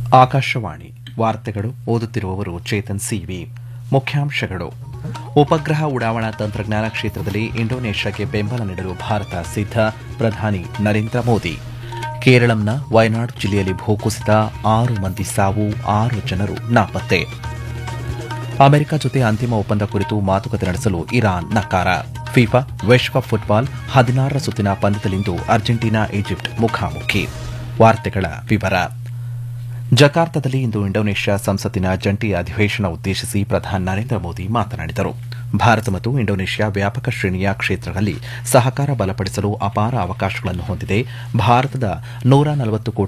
ಆಕಾಶವಾಣಿ ವಾರ್ತೆಗಳು ಓದುತ್ತಿರುವವರು ಚೇತನ್ ಸಿವಿ ಮುಖ್ಯಾಂಶಗಳು ಉಪಗ್ರಹ ಉಡಾವಣಾ ತಂತ್ರಜ್ಞಾನ ಕ್ಷೇತ್ರದಲ್ಲಿ ಇಂಡೋನೇಷ್ಯಾಗೆ ಬೆಂಬಲ ನೀಡಲು ಭಾರತ ಸಿದ್ಧ ಪ್ರಧಾನಿ ನರೇಂದ್ರ ಮೋದಿ ಕೇರಳಂನ ವಯನಾಡ್ ಜಿಲ್ಲೆಯಲ್ಲಿ ಭೂಕುಸಿತ ಆರು ಮಂದಿ ಸಾವು ಆರು ಜನರು ನಾಪತ್ತೆ ಅಮೆರಿಕ ಜೊತೆ ಅಂತಿಮ ಒಪ್ಪಂದ ಕುರಿತು ಮಾತುಕತೆ ನಡೆಸಲು ಇರಾನ್ ನಕಾರ ಫಿಫಾ ವಿಶ್ವಕಪ್ ಫುಟ್ಬಾಲ್ ಹದಿನಾರರ ಸುತ್ತಿನ ಪಂದ್ಯದಲ್ಲಿಂದು ಅರ್ಜೆಂಟೀನಾ ಈಜಿಪ್ಟ್ ಮುಖಾಮುಖಿ ವಾರ್ತೆಗಳ ವಿವರ ಜಕಾರ್ತದಲ್ಲಿ ಇಂದು ಇಂಡೋನೇಷ್ಯಾ ಸಂಸತ್ತಿನ ಜಂಟಿ ಅಧಿವೇಶನ ಉದ್ದೇಶಿಸಿ ಪ್ರಧಾನಿ ನರೇಂದ್ರ ಮೋದಿ ಮಾತನಾಡಿದರು ಭಾರತ ಮತ್ತು ಇಂಡೋನೇಷ್ಯಾ ವ್ಯಾಪಕ ಶ್ರೇಣಿಯ ಕ್ಷೇತ್ರಗಳಲ್ಲಿ ಸಹಕಾರ ಬಲಪಡಿಸಲು ಅಪಾರ ಅವಕಾಶಗಳನ್ನು ಹೊಂದಿದೆ ಭಾರತದ ನೂರ ನಲವತ್ತು ಕೋಟಿ